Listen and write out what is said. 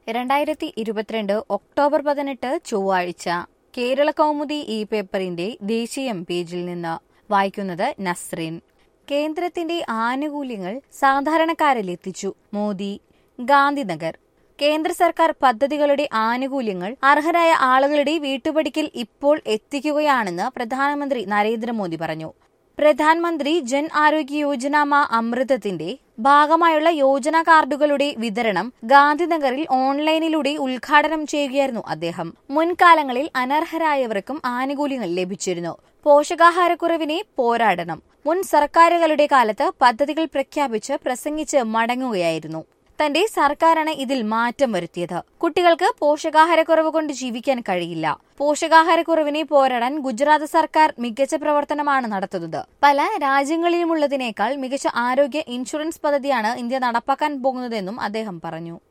രണ്ടായിരത്തി ഇരുപത്തിരണ്ട് ഒക്ടോബർ പതിനെട്ട് ചൊവ്വാഴ്ച കേരള കൗമുദി ഈ പേപ്പറിന്റെ ദേശീയം പേജിൽ നിന്ന് വായിക്കുന്നത് നസ്രീൻ കേന്ദ്രത്തിന്റെ ആനുകൂല്യങ്ങൾ സാധാരണക്കാരിലെത്തിച്ചു മോദി ഗാന്ധിനഗർ കേന്ദ്ര സർക്കാർ പദ്ധതികളുടെ ആനുകൂല്യങ്ങൾ അർഹരായ ആളുകളുടെ വീട്ടുപടിക്കൽ ഇപ്പോൾ എത്തിക്കുകയാണെന്ന് പ്രധാനമന്ത്രി നരേന്ദ്രമോദി പറഞ്ഞു പ്രധാനമന്ത്രി ജൻ ആരോഗ്യ യോജന മാ അമൃതത്തിന്റെ ഭാഗമായുള്ള യോജന കാർഡുകളുടെ വിതരണം ഗാന്ധിനഗറിൽ ഓൺലൈനിലൂടെ ഉദ്ഘാടനം ചെയ്യുകയായിരുന്നു അദ്ദേഹം മുൻകാലങ്ങളിൽ അനർഹരായവർക്കും ആനുകൂല്യങ്ങൾ ലഭിച്ചിരുന്നു പോഷകാഹാരക്കുറവിനെ പോരാടണം മുൻ സർക്കാരുകളുടെ കാലത്ത് പദ്ധതികൾ പ്രഖ്യാപിച്ച് പ്രസംഗിച്ച് മടങ്ങുകയായിരുന്നു തന്റെ സർക്കാരാണ് ഇതിൽ മാറ്റം വരുത്തിയത് കുട്ടികൾക്ക് പോഷകാഹാരക്കുറവ് കൊണ്ട് ജീവിക്കാൻ കഴിയില്ല പോഷകാഹാരക്കുറവിനെ പോരാടാൻ ഗുജറാത്ത് സർക്കാർ മികച്ച പ്രവർത്തനമാണ് നടത്തുന്നത് പല രാജ്യങ്ങളിലുമുള്ളതിനേക്കാൾ മികച്ച ആരോഗ്യ ഇൻഷുറൻസ് പദ്ധതിയാണ് ഇന്ത്യ നടപ്പാക്കാൻ പോകുന്നതെന്നും അദ്ദേഹം പറഞ്ഞു